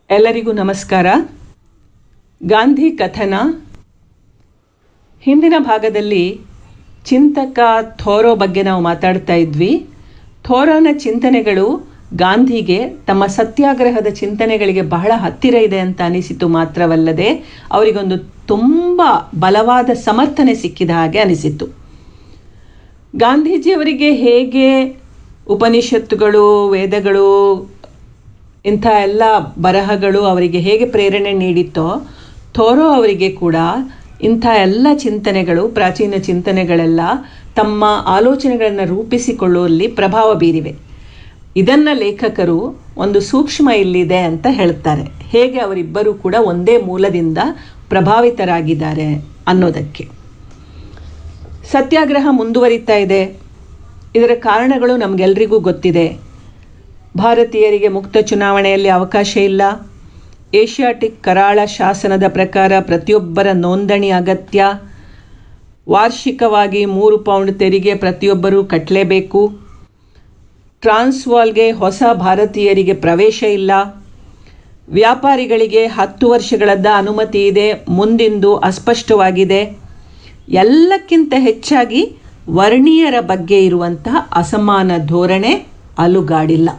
ಎಲ್ಲರಿಗೂ ನಮಸ್ಕಾರ ಗಾಂಧಿ ಕಥನ ಹಿಂದಿನ ಭಾಗದಲ್ಲಿ ಚಿಂತಕ ಥೋರೋ ಬಗ್ಗೆ ನಾವು ಮಾತಾಡ್ತಾ ಇದ್ವಿ ಥೋರೋನ ಚಿಂತನೆಗಳು ಗಾಂಧಿಗೆ ತಮ್ಮ ಸತ್ಯಾಗ್ರಹದ ಚಿಂತನೆಗಳಿಗೆ ಬಹಳ ಹತ್ತಿರ ಇದೆ ಅಂತ ಅನಿಸಿತು ಮಾತ್ರವಲ್ಲದೆ ಅವರಿಗೊಂದು ತುಂಬ ಬಲವಾದ ಸಮರ್ಥನೆ ಸಿಕ್ಕಿದ ಹಾಗೆ ಅನಿಸಿತು ಗಾಂಧೀಜಿಯವರಿಗೆ ಹೇಗೆ ಉಪನಿಷತ್ತುಗಳು ವೇದಗಳು ಇಂಥ ಎಲ್ಲ ಬರಹಗಳು ಅವರಿಗೆ ಹೇಗೆ ಪ್ರೇರಣೆ ನೀಡಿತ್ತೋ ಥೋರೋ ಅವರಿಗೆ ಕೂಡ ಇಂಥ ಎಲ್ಲ ಚಿಂತನೆಗಳು ಪ್ರಾಚೀನ ಚಿಂತನೆಗಳೆಲ್ಲ ತಮ್ಮ ಆಲೋಚನೆಗಳನ್ನು ರೂಪಿಸಿಕೊಳ್ಳುವಲ್ಲಿ ಪ್ರಭಾವ ಬೀರಿವೆ ಇದನ್ನು ಲೇಖಕರು ಒಂದು ಸೂಕ್ಷ್ಮ ಇಲ್ಲಿದೆ ಅಂತ ಹೇಳ್ತಾರೆ ಹೇಗೆ ಅವರಿಬ್ಬರೂ ಕೂಡ ಒಂದೇ ಮೂಲದಿಂದ ಪ್ರಭಾವಿತರಾಗಿದ್ದಾರೆ ಅನ್ನೋದಕ್ಕೆ ಸತ್ಯಾಗ್ರಹ ಮುಂದುವರಿತಾ ಇದೆ ಇದರ ಕಾರಣಗಳು ನಮಗೆಲ್ರಿಗೂ ಗೊತ್ತಿದೆ ಭಾರತೀಯರಿಗೆ ಮುಕ್ತ ಚುನಾವಣೆಯಲ್ಲಿ ಅವಕಾಶ ಇಲ್ಲ ಏಷ್ಯಾಟಿಕ್ ಕರಾಳ ಶಾಸನದ ಪ್ರಕಾರ ಪ್ರತಿಯೊಬ್ಬರ ನೋಂದಣಿ ಅಗತ್ಯ ವಾರ್ಷಿಕವಾಗಿ ಮೂರು ಪೌಂಡ್ ತೆರಿಗೆ ಪ್ರತಿಯೊಬ್ಬರೂ ಕಟ್ಟಲೇಬೇಕು ಟ್ರಾನ್ಸ್ವಾಲ್ಗೆ ಹೊಸ ಭಾರತೀಯರಿಗೆ ಪ್ರವೇಶ ಇಲ್ಲ ವ್ಯಾಪಾರಿಗಳಿಗೆ ಹತ್ತು ವರ್ಷಗಳದ್ದ ಅನುಮತಿ ಇದೆ ಮುಂದಿಂದು ಅಸ್ಪಷ್ಟವಾಗಿದೆ ಎಲ್ಲಕ್ಕಿಂತ ಹೆಚ್ಚಾಗಿ ವರ್ಣೀಯರ ಬಗ್ಗೆ ಇರುವಂತಹ ಅಸಮಾನ ಧೋರಣೆ ಅಲುಗಾಡಿಲ್ಲ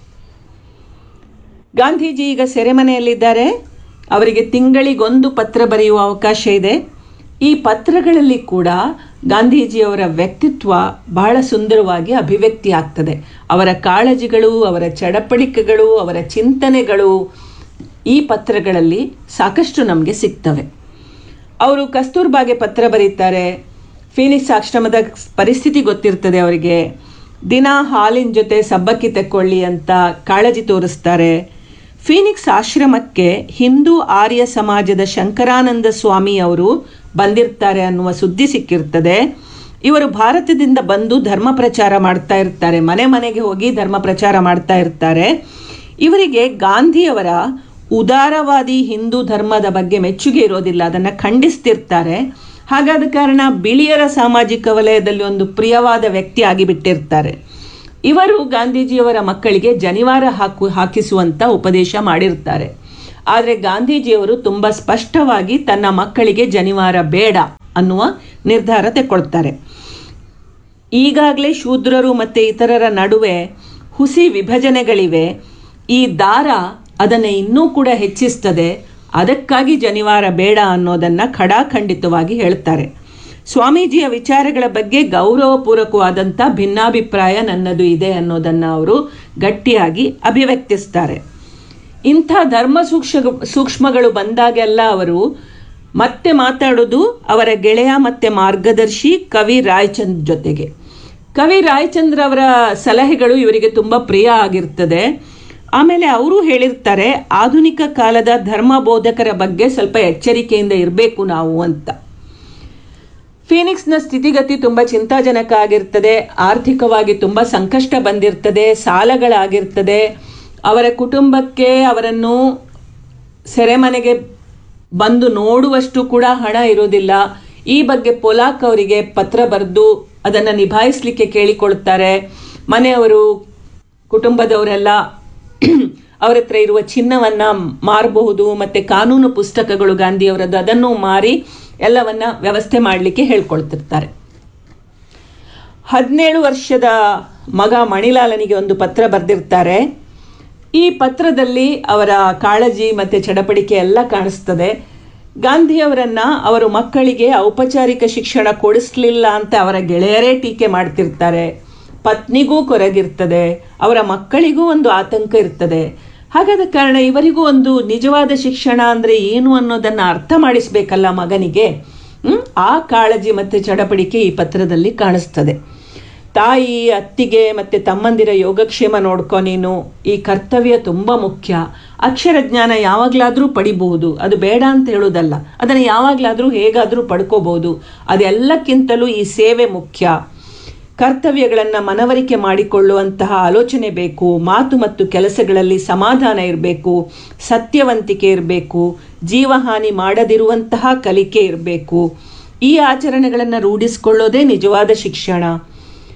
ಗಾಂಧೀಜಿ ಈಗ ಸೆರೆಮನೆಯಲ್ಲಿದ್ದಾರೆ ಅವರಿಗೆ ತಿಂಗಳಿಗೊಂದು ಪತ್ರ ಬರೆಯುವ ಅವಕಾಶ ಇದೆ ಈ ಪತ್ರಗಳಲ್ಲಿ ಕೂಡ ಗಾಂಧೀಜಿಯವರ ವ್ಯಕ್ತಿತ್ವ ಬಹಳ ಸುಂದರವಾಗಿ ಅಭಿವ್ಯಕ್ತಿ ಆಗ್ತದೆ ಅವರ ಕಾಳಜಿಗಳು ಅವರ ಚಡಪಡಿಕೆಗಳು ಅವರ ಚಿಂತನೆಗಳು ಈ ಪತ್ರಗಳಲ್ಲಿ ಸಾಕಷ್ಟು ನಮಗೆ ಸಿಗ್ತವೆ ಅವರು ಕಸ್ತೂರ್ಬಾಗೆ ಪತ್ರ ಬರೀತಾರೆ ಫೀನಿಕ್ಸ್ ಆಶ್ರಮದ ಪರಿಸ್ಥಿತಿ ಗೊತ್ತಿರ್ತದೆ ಅವರಿಗೆ ದಿನ ಹಾಲಿನ ಜೊತೆ ಸಬ್ಬಕ್ಕಿ ತೆಕ್ಕೊಳ್ಳಿ ಅಂತ ಕಾಳಜಿ ತೋರಿಸ್ತಾರೆ ಫೀನಿಕ್ಸ್ ಆಶ್ರಮಕ್ಕೆ ಹಿಂದೂ ಆರ್ಯ ಸಮಾಜದ ಶಂಕರಾನಂದ ಸ್ವಾಮಿ ಅವರು ಬಂದಿರ್ತಾರೆ ಅನ್ನುವ ಸುದ್ದಿ ಸಿಕ್ಕಿರ್ತದೆ ಇವರು ಭಾರತದಿಂದ ಬಂದು ಧರ್ಮ ಪ್ರಚಾರ ಮಾಡ್ತಾ ಇರ್ತಾರೆ ಮನೆ ಮನೆಗೆ ಹೋಗಿ ಧರ್ಮ ಪ್ರಚಾರ ಮಾಡ್ತಾ ಇರ್ತಾರೆ ಇವರಿಗೆ ಗಾಂಧಿಯವರ ಉದಾರವಾದಿ ಹಿಂದೂ ಧರ್ಮದ ಬಗ್ಗೆ ಮೆಚ್ಚುಗೆ ಇರೋದಿಲ್ಲ ಅದನ್ನು ಖಂಡಿಸ್ತಿರ್ತಾರೆ ಹಾಗಾದ ಕಾರಣ ಬಿಳಿಯರ ಸಾಮಾಜಿಕ ವಲಯದಲ್ಲಿ ಒಂದು ಪ್ರಿಯವಾದ ವ್ಯಕ್ತಿ ಆಗಿಬಿಟ್ಟಿರ್ತಾರೆ ಇವರು ಗಾಂಧೀಜಿಯವರ ಮಕ್ಕಳಿಗೆ ಜನಿವಾರ ಹಾಕು ಹಾಕಿಸುವಂತ ಉಪದೇಶ ಮಾಡಿರ್ತಾರೆ ಆದರೆ ಗಾಂಧೀಜಿಯವರು ತುಂಬ ಸ್ಪಷ್ಟವಾಗಿ ತನ್ನ ಮಕ್ಕಳಿಗೆ ಜನಿವಾರ ಬೇಡ ಅನ್ನುವ ನಿರ್ಧಾರ ತೆಕ್ಕೊಳ್ತಾರೆ ಈಗಾಗಲೇ ಶೂದ್ರರು ಮತ್ತು ಇತರರ ನಡುವೆ ಹುಸಿ ವಿಭಜನೆಗಳಿವೆ ಈ ದಾರ ಅದನ್ನು ಇನ್ನೂ ಕೂಡ ಹೆಚ್ಚಿಸ್ತದೆ ಅದಕ್ಕಾಗಿ ಜನಿವಾರ ಬೇಡ ಅನ್ನೋದನ್ನು ಖಡಾಖಂಡಿತವಾಗಿ ಹೇಳ್ತಾರೆ ಸ್ವಾಮೀಜಿಯ ವಿಚಾರಗಳ ಬಗ್ಗೆ ಗೌರವಪೂರ್ವಕವಾದಂಥ ಭಿನ್ನಾಭಿಪ್ರಾಯ ನನ್ನದು ಇದೆ ಅನ್ನೋದನ್ನು ಅವರು ಗಟ್ಟಿಯಾಗಿ ಅಭಿವ್ಯಕ್ತಿಸ್ತಾರೆ ಇಂಥ ಧರ್ಮ ಸೂಕ್ಷ್ಮ ಸೂಕ್ಷ್ಮಗಳು ಬಂದಾಗೆಲ್ಲ ಅವರು ಮತ್ತೆ ಮಾತಾಡೋದು ಅವರ ಗೆಳೆಯ ಮತ್ತು ಮಾರ್ಗದರ್ಶಿ ಕವಿ ರಾಯಚಂದ್ ಜೊತೆಗೆ ಕವಿ ರಾಯಚಂದ್ರ ಅವರ ಸಲಹೆಗಳು ಇವರಿಗೆ ತುಂಬ ಪ್ರಿಯ ಆಗಿರ್ತದೆ ಆಮೇಲೆ ಅವರು ಹೇಳಿರ್ತಾರೆ ಆಧುನಿಕ ಕಾಲದ ಧರ್ಮ ಬೋಧಕರ ಬಗ್ಗೆ ಸ್ವಲ್ಪ ಎಚ್ಚರಿಕೆಯಿಂದ ಇರಬೇಕು ನಾವು ಅಂತ ಫೀನಿಕ್ಸ್ನ ಸ್ಥಿತಿಗತಿ ತುಂಬ ಚಿಂತಾಜನಕ ಆಗಿರ್ತದೆ ಆರ್ಥಿಕವಾಗಿ ತುಂಬ ಸಂಕಷ್ಟ ಬಂದಿರ್ತದೆ ಸಾಲಗಳಾಗಿರ್ತದೆ ಅವರ ಕುಟುಂಬಕ್ಕೆ ಅವರನ್ನು ಸೆರೆಮನೆಗೆ ಬಂದು ನೋಡುವಷ್ಟು ಕೂಡ ಹಣ ಇರೋದಿಲ್ಲ ಈ ಬಗ್ಗೆ ಪೊಲಾಕ್ ಅವರಿಗೆ ಪತ್ರ ಬರೆದು ಅದನ್ನು ನಿಭಾಯಿಸಲಿಕ್ಕೆ ಕೇಳಿಕೊಳ್ತಾರೆ ಮನೆಯವರು ಕುಟುಂಬದವರೆಲ್ಲ ಅವರ ಹತ್ರ ಇರುವ ಚಿನ್ನವನ್ನು ಮಾರಬಹುದು ಮತ್ತು ಕಾನೂನು ಪುಸ್ತಕಗಳು ಗಾಂಧಿಯವರದ್ದು ಅದನ್ನು ಮಾರಿ ಎಲ್ಲವನ್ನ ವ್ಯವಸ್ಥೆ ಮಾಡಲಿಕ್ಕೆ ಹೇಳ್ಕೊಳ್ತಿರ್ತಾರೆ ಹದಿನೇಳು ವರ್ಷದ ಮಗ ಮಣಿಲಾಲನಿಗೆ ಒಂದು ಪತ್ರ ಬರೆದಿರ್ತಾರೆ ಈ ಪತ್ರದಲ್ಲಿ ಅವರ ಕಾಳಜಿ ಮತ್ತು ಚಡಪಡಿಕೆ ಎಲ್ಲ ಕಾಣಿಸ್ತದೆ ಗಾಂಧಿಯವರನ್ನು ಅವರು ಮಕ್ಕಳಿಗೆ ಔಪಚಾರಿಕ ಶಿಕ್ಷಣ ಕೊಡಿಸ್ಲಿಲ್ಲ ಅಂತ ಅವರ ಗೆಳೆಯರೇ ಟೀಕೆ ಮಾಡ್ತಿರ್ತಾರೆ ಪತ್ನಿಗೂ ಕೊರಗಿರ್ತದೆ ಅವರ ಮಕ್ಕಳಿಗೂ ಒಂದು ಆತಂಕ ಇರ್ತದೆ ಹಾಗಾದ ಕಾರಣ ಇವರಿಗೂ ಒಂದು ನಿಜವಾದ ಶಿಕ್ಷಣ ಅಂದರೆ ಏನು ಅನ್ನೋದನ್ನು ಅರ್ಥ ಮಾಡಿಸ್ಬೇಕಲ್ಲ ಮಗನಿಗೆ ಆ ಕಾಳಜಿ ಮತ್ತು ಚಡಪಡಿಕೆ ಈ ಪತ್ರದಲ್ಲಿ ಕಾಣಿಸ್ತದೆ ತಾಯಿ ಅತ್ತಿಗೆ ಮತ್ತು ತಮ್ಮಂದಿರ ಯೋಗಕ್ಷೇಮ ನೋಡ್ಕೊ ನೀನು ಈ ಕರ್ತವ್ಯ ತುಂಬ ಮುಖ್ಯ ಅಕ್ಷರ ಜ್ಞಾನ ಯಾವಾಗಲಾದರೂ ಪಡಿಬಹುದು ಅದು ಬೇಡ ಅಂತ ಹೇಳೋದಲ್ಲ ಅದನ್ನು ಯಾವಾಗಲಾದರೂ ಹೇಗಾದರೂ ಪಡ್ಕೋಬಹುದು ಅದೆಲ್ಲಕ್ಕಿಂತಲೂ ಈ ಸೇವೆ ಮುಖ್ಯ ಕರ್ತವ್ಯಗಳನ್ನು ಮನವರಿಕೆ ಮಾಡಿಕೊಳ್ಳುವಂತಹ ಆಲೋಚನೆ ಬೇಕು ಮಾತು ಮತ್ತು ಕೆಲಸಗಳಲ್ಲಿ ಸಮಾಧಾನ ಇರಬೇಕು ಸತ್ಯವಂತಿಕೆ ಇರಬೇಕು ಜೀವಹಾನಿ ಮಾಡದಿರುವಂತಹ ಕಲಿಕೆ ಇರಬೇಕು ಈ ಆಚರಣೆಗಳನ್ನು ರೂಢಿಸಿಕೊಳ್ಳೋದೇ ನಿಜವಾದ ಶಿಕ್ಷಣ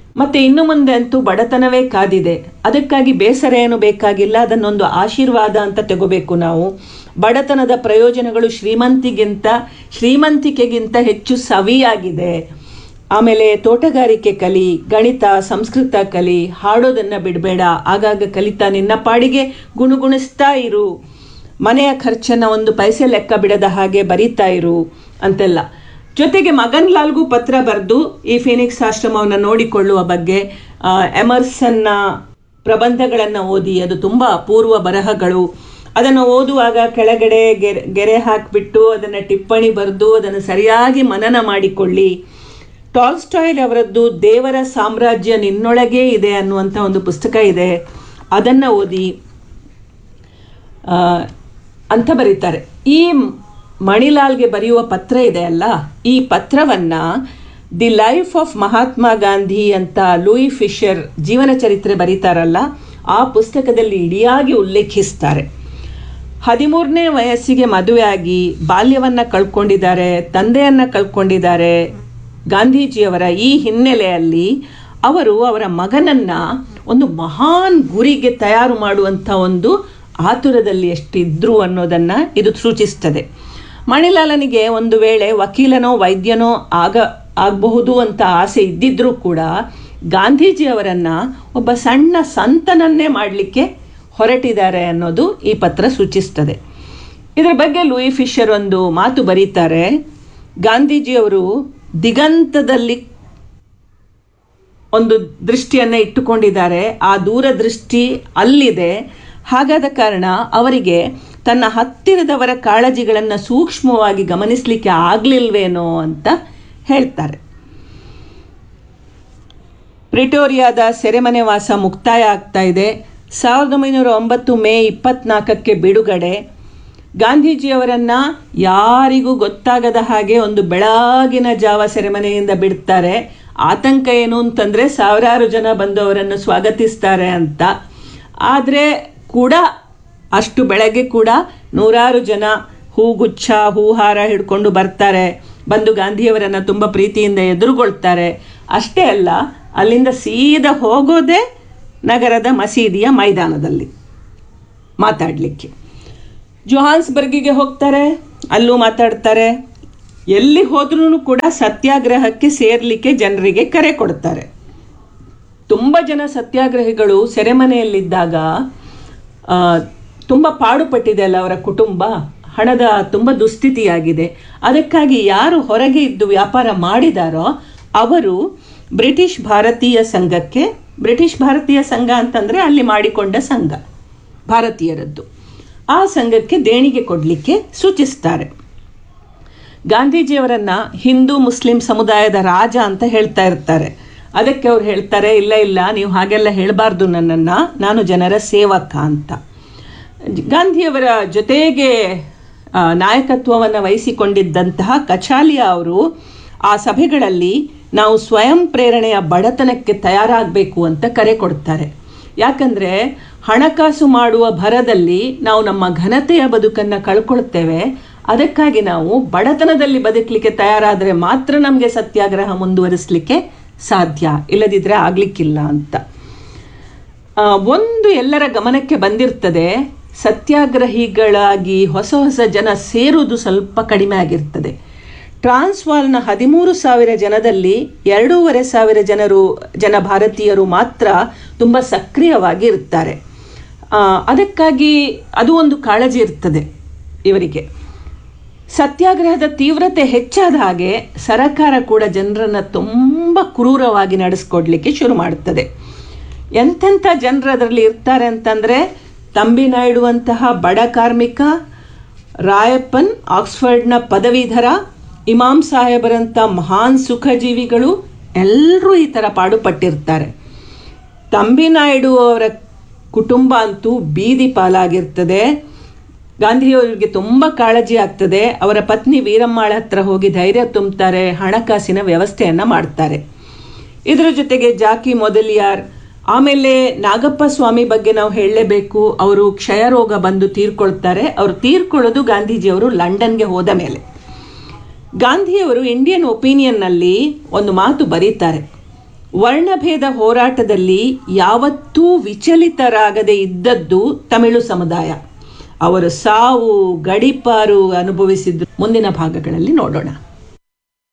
ಮತ್ತು ಇನ್ನು ಮುಂದೆ ಅಂತೂ ಬಡತನವೇ ಕಾದಿದೆ ಅದಕ್ಕಾಗಿ ಬೇಸರ ಏನು ಬೇಕಾಗಿಲ್ಲ ಅದನ್ನೊಂದು ಆಶೀರ್ವಾದ ಅಂತ ತಗೋಬೇಕು ನಾವು ಬಡತನದ ಪ್ರಯೋಜನಗಳು ಶ್ರೀಮಂತಿಗಿಂತ ಶ್ರೀಮಂತಿಕೆಗಿಂತ ಹೆಚ್ಚು ಸವಿಯಾಗಿದೆ ಆಮೇಲೆ ತೋಟಗಾರಿಕೆ ಕಲಿ ಗಣಿತ ಸಂಸ್ಕೃತ ಕಲಿ ಹಾಡೋದನ್ನು ಬಿಡಬೇಡ ಆಗಾಗ ಕಲಿತಾ ನಿನ್ನ ಪಾಡಿಗೆ ಗುಣಗುಣಿಸ್ತಾ ಇರು ಮನೆಯ ಖರ್ಚನ್ನು ಒಂದು ಪೈಸೆ ಲೆಕ್ಕ ಬಿಡದ ಹಾಗೆ ಬರೀತಾ ಇರು ಅಂತೆಲ್ಲ ಜೊತೆಗೆ ಮಗನ್ ಲಾಲ್ಗೂ ಪತ್ರ ಬರೆದು ಈ ಫಿನಿಕ್ಸ್ ಆಶ್ರಮವನ್ನು ನೋಡಿಕೊಳ್ಳುವ ಬಗ್ಗೆ ಆ, ಎಮರ್ಸನ್ನ ಪ್ರಬಂಧಗಳನ್ನು ಓದಿ ಅದು ತುಂಬ ಅಪೂರ್ವ ಬರಹಗಳು ಅದನ್ನು ಓದುವಾಗ ಕೆಳಗಡೆ ಗೆರೆ ಗೆರೆ ಹಾಕಿಬಿಟ್ಟು ಅದನ್ನು ಟಿಪ್ಪಣಿ ಬರೆದು ಅದನ್ನು ಸರಿಯಾಗಿ ಮನನ ಮಾಡಿಕೊಳ್ಳಿ ಟಾಲ್ಸ್ಟಾಯ್ಲ್ ಅವರದ್ದು ದೇವರ ಸಾಮ್ರಾಜ್ಯ ನಿನ್ನೊಳಗೇ ಇದೆ ಅನ್ನುವಂಥ ಒಂದು ಪುಸ್ತಕ ಇದೆ ಅದನ್ನು ಓದಿ ಆ, ಅಂತ ಬರೀತಾರೆ ಈ ಮಣಿಲಾಲ್ಗೆ ಬರೆಯುವ ಪತ್ರ ಇದೆ ಅಲ್ಲ ಈ ಪತ್ರವನ್ನು the life of Mahatma Gandhi ಅಂತ ಲೂಯಿ ಫಿಶರ್ ಜೀವನ ಚರಿತ್ರೆ ಬರೀತಾರಲ್ಲ ಆ ಪುಸ್ತಕದಲ್ಲಿ ಇಡಿಯಾಗಿ ಉಲ್ಲೇಖಿಸ್ತಾರೆ ಹದಿಮೂರನೇ ವಯಸ್ಸಿಗೆ ಮದುವೆಯಾಗಿ ಬಾಲ್ಯವನ್ನು ಕಳ್ಕೊಂಡಿದ್ದಾರೆ ತಂದೆಯನ್ನು ಕಳ್ಕೊಂಡಿದ್ದಾರೆ ಗಾಂಧೀಜಿಯವರ ಈ ಹಿನ್ನೆಲೆಯಲ್ಲಿ ಅವರು ಅವರ ಮಗನನ್ನ ಒಂದು ಮಹಾನ್ ಗುರಿಗೆ ತಯಾರು ಮಾಡುವಂಥ ಒಂದು ಆತುರದಲ್ಲಿ ಎಷ್ಟಿದ್ರು ಅನ್ನೋದನ್ನು ಇದು ಸೂಚಿಸ್ತದೆ ಮಣಿಲಾಲನಿಗೆ ಒಂದು ವೇಳೆ ವಕೀಲನೋ ವೈದ್ಯನೋ ಆಗ ಆಗಬಹುದು ಅಂತ ಆಸೆ ಇದ್ದಿದ್ರೂ ಕೂಡ ಗಾಂಧೀಜಿಯವರನ್ನು ಒಬ್ಬ ಸಣ್ಣ ಸಂತನನ್ನೇ ಮಾಡಲಿಕ್ಕೆ ಹೊರಟಿದ್ದಾರೆ ಅನ್ನೋದು ಈ ಪತ್ರ ಸೂಚಿಸ್ತದೆ ಇದರ ಬಗ್ಗೆ ಲೂಯಿ ಫಿಶರ್ ಒಂದು ಮಾತು ಬರೀತಾರೆ ಗಾಂಧೀಜಿಯವರು ದಿಗಂತದಲ್ಲಿ ಒಂದು ದೃಷ್ಟಿಯನ್ನು ಇಟ್ಟುಕೊಂಡಿದ್ದಾರೆ ಆ ದೂರದೃಷ್ಟಿ ಅಲ್ಲಿದೆ ಹಾಗಾದ ಕಾರಣ ಅವರಿಗೆ ತನ್ನ ಹತ್ತಿರದವರ ಕಾಳಜಿಗಳನ್ನು ಸೂಕ್ಷ್ಮವಾಗಿ ಗಮನಿಸಲಿಕ್ಕೆ ಆಗಲಿಲ್ವೇನೋ ಅಂತ ಹೇಳ್ತಾರೆ ಪ್ರಿಟೋರಿಯಾದ ಸೆರೆಮನೆ ವಾಸ ಮುಕ್ತಾಯ ಆಗ್ತಾ ಇದೆ ಸಾವಿರದ ಒಂಬೈನೂರ ಒಂಬತ್ತು ಮೇ ಇಪ್ಪತ್ನಾಲ್ಕಕ್ಕೆ ಬಿಡುಗಡೆ ಗಾಂಧೀಜಿಯವರನ್ನು ಯಾರಿಗೂ ಗೊತ್ತಾಗದ ಹಾಗೆ ಒಂದು ಬೆಳಗಿನ ಜಾವ ಸೆರೆಮನೆಯಿಂದ ಬಿಡ್ತಾರೆ ಆತಂಕ ಏನು ಅಂತಂದರೆ ಸಾವಿರಾರು ಜನ ಬಂದು ಅವರನ್ನು ಸ್ವಾಗತಿಸ್ತಾರೆ ಅಂತ ಆದರೆ ಕೂಡ ಅಷ್ಟು ಬೆಳಗ್ಗೆ ಕೂಡ ನೂರಾರು ಜನ ಹೂಗುಚ್ಛ ಹೂಹಾರ ಹಿಡ್ಕೊಂಡು ಬರ್ತಾರೆ ಬಂದು ಗಾಂಧಿಯವರನ್ನು ತುಂಬ ಪ್ರೀತಿಯಿಂದ ಎದುರುಗೊಳ್ತಾರೆ ಅಷ್ಟೇ ಅಲ್ಲ ಅಲ್ಲಿಂದ ಸೀದಾ ಹೋಗೋದೇ ನಗರದ ಮಸೀದಿಯ ಮೈದಾನದಲ್ಲಿ ಮಾತಾಡಲಿಕ್ಕೆ ಜೊಹಾನ್ಸ್ಬರ್ಗಿಗೆ ಹೋಗ್ತಾರೆ ಅಲ್ಲೂ ಮಾತಾಡ್ತಾರೆ ಎಲ್ಲಿ ಹೋದ್ರೂ ಕೂಡ ಸತ್ಯಾಗ್ರಹಕ್ಕೆ ಸೇರಲಿಕ್ಕೆ ಜನರಿಗೆ ಕರೆ ಕೊಡ್ತಾರೆ ತುಂಬ ಜನ ಸತ್ಯಾಗ್ರಹಿಗಳು ಸೆರೆಮನೆಯಲ್ಲಿದ್ದಾಗ ಆ, ತುಂಬ ಪಾಡುಪಟ್ಟಿದೆ ಅಲ್ಲ ಅವರ ಕುಟುಂಬ ಹಣದ ತುಂಬ ದುಸ್ಥಿತಿಯಾಗಿದೆ ಅದಕ್ಕಾಗಿ ಯಾರು ಹೊರಗೆ ಇದ್ದು ವ್ಯಾಪಾರ ಮಾಡಿದಾರೋ ಅವರು ಬ್ರಿಟಿಷ್ ಭಾರತೀಯ ಸಂಘಕ್ಕೆ ಬ್ರಿಟಿಷ್ ಭಾರತೀಯ ಸಂಘ ಅಂತಂದರೆ ಅಲ್ಲಿ ಮಾಡಿಕೊಂಡ ಸಂಘ ಭಾರತೀಯರದ್ದು ಆ ಸಂಘಕ್ಕೆ ದೇಣಿಗೆ ಕೊಡಲಿಕ್ಕೆ ಸೂಚಿಸ್ತಾರೆ ಗಾಂಧೀಜಿಯವರನ್ನ ಹಿಂದೂ ಮುಸ್ಲಿಂ ಸಮುದಾಯದ ರಾಜ ಅಂತ ಹೇಳ್ತಾ ಇರ್ತಾರೆ ಅದಕ್ಕೆ ಅವ್ರು ಹೇಳ್ತಾರೆ ಇಲ್ಲ ಇಲ್ಲ ನೀವು ಹಾಗೆಲ್ಲ ಹೇಳಬಾರ್ದು ನನ್ನನ್ನು ನಾನು ಜನರ ಸೇವಕ ಅಂತ ಗಾಂಧಿಯವರ ಜೊತೆಗೆ ಆ, ನಾಯಕತ್ವವನ್ನು ವಹಿಸಿಕೊಂಡಿದ್ದಂತಹ ಕಚಾಲಿಯಾ ಅವರು ಆ ಸಭೆಗಳಲ್ಲಿ ನಾವು ಸ್ವಯಂ ಪ್ರೇರಣೆಯ ಬಡತನಕ್ಕೆ ತಯಾರಾಗಬೇಕು ಅಂತ ಕರೆ ಕೊಡ್ತಾರೆ ಯಾಕಂದರೆ ಹಣಕಾಸು ಮಾಡುವ ಭರದಲ್ಲಿ ನಾವು ನಮ್ಮ ಘನತೆಯ ಬದುಕನ್ನು ಕಳ್ಕೊಳ್ತೇವೆ ಅದಕ್ಕಾಗಿ ನಾವು ಬಡತನದಲ್ಲಿ ಬದುಕಲಿಕ್ಕೆ ತಯಾರಾದರೆ ಮಾತ್ರ ನಮಗೆ ಸತ್ಯಾಗ್ರಹ ಮುಂದುವರಿಸಲಿಕ್ಕೆ ಸಾಧ್ಯ ಇಲ್ಲದಿದ್ದರೆ ಆಗಲಿಕ್ಕಿಲ್ಲ ಅಂತ ಆ, ಒಂದು ಎಲ್ಲರ ಗಮನಕ್ಕೆ ಬಂದಿರ್ತದೆ ಸತ್ಯಾಗ್ರಹಿಗಳಾಗಿ ಹೊಸ ಹೊಸ ಜನ ಸೇರುವುದು ಸ್ವಲ್ಪ ಕಡಿಮೆ ಆಗಿರ್ತದೆ ಟ್ರಾನ್ಸ್ವಾಲ್ನ ಹದಿಮೂರು ಸಾವಿರ ಜನದಲ್ಲಿ ಎರಡೂವರೆ ಸಾವಿರ ಜನರು ಜನ ಭಾರತೀಯರು ಮಾತ್ರ ತುಂಬ ಸಕ್ರಿಯವಾಗಿ ಇರ್ತಾರೆ ಆ, ಅದಕ್ಕಾಗಿ ಅದು ಒಂದು ಕಾಳಜಿ ಇರ್ತದೆ ಇವರಿಗೆ ಸತ್ಯಾಗ್ರಹದ ತೀವ್ರತೆ ಹೆಚ್ಚಾದ ಹಾಗೆ ಸರಕಾರ ಕೂಡ ಜನರನ್ನು ತುಂಬ ಕ್ರೂರವಾಗಿ ನಡೆಸ್ಕೊಡ್ಲಿಕ್ಕೆ ಶುರು ಮಾಡುತ್ತದೆ ಎಂತೆಂಥ ಜನರು ಅದರಲ್ಲಿ ಇರ್ತಾರೆ ಅಂತಂದರೆ ತಂಬಿ ನಾಯ್ಡುವಂತಹ ಬಡ ಕಾರ್ಮಿಕ ರಾಯಪ್ಪನ್ ಆಕ್ಸ್ಫರ್ಡ್ನ ಪದವೀಧರ ಇಮಾಮ್ ಸಾಹೇಬರಂಥ ಮಹಾನ್ ಸುಖಜೀವಿಗಳು ಎಲ್ಲರೂ ಈ ಥರ ಪಾಡುಪಟ್ಟಿರ್ತಾರೆ ತಂಬಿ ನಾಯ್ಡು ಅವರ ಕುಟುಂಬ ಅಂತೂ ಬೀದಿ ಪಾಲಾಗಿರ್ತದೆ ಗಾಂಧಿಯವರಿಗೆ ತುಂಬ ಕಾಳಜಿ ಆಗ್ತದೆ ಅವರ ಪತ್ನಿ ವೀರಮ್ಮಾಳ ಹತ್ರ ಹೋಗಿ ಧೈರ್ಯ ತುಂಬ್ತಾರೆ ಹಣಕಾಸಿನ ವ್ಯವಸ್ಥೆಯನ್ನು ಮಾಡ್ತಾರೆ ಇದರ ಜೊತೆಗೆ ಜಾಕಿ ಮೊದಲಿಯಾರ್ ಆಮೇಲೆ ನಾಗಪ್ಪ ಸ್ವಾಮಿ ಬಗ್ಗೆ ನಾವು ಹೇಳಲೇಬೇಕು ಅವರು ಕ್ಷಯರೋಗ ಬಂದು ತೀರ್ಕೊಳ್ತಾರೆ ಅವರು ತೀರ್ಕೊಳ್ಳೋದು ಗಾಂಧೀಜಿಯವರು ಲಂಡನ್ಗೆ ಹೋದ ಮೇಲೆ ಗಾಂಧಿಯವರು ಇಂಡಿಯನ್ ಒಪಿನಿಯನ್ನಲ್ಲಿ ಒಂದು ಮಾತು ಬರೀತಾರೆ ವರ್ಣಭೇದ ಹೋರಾಟದಲ್ಲಿ ಯಾವತ್ತೂ ವಿಚಲಿತರಾಗದೆ ಇದ್ದದ್ದು ತಮಿಳು ಸಮುದಾಯ ಅವರು ಸಾವು ಗಡಿಪಾರು ಅನುಭವಿಸಿದ್ದು ಮುಂದಿನ ಭಾಗಗಳಲ್ಲಿ ನೋಡೋಣ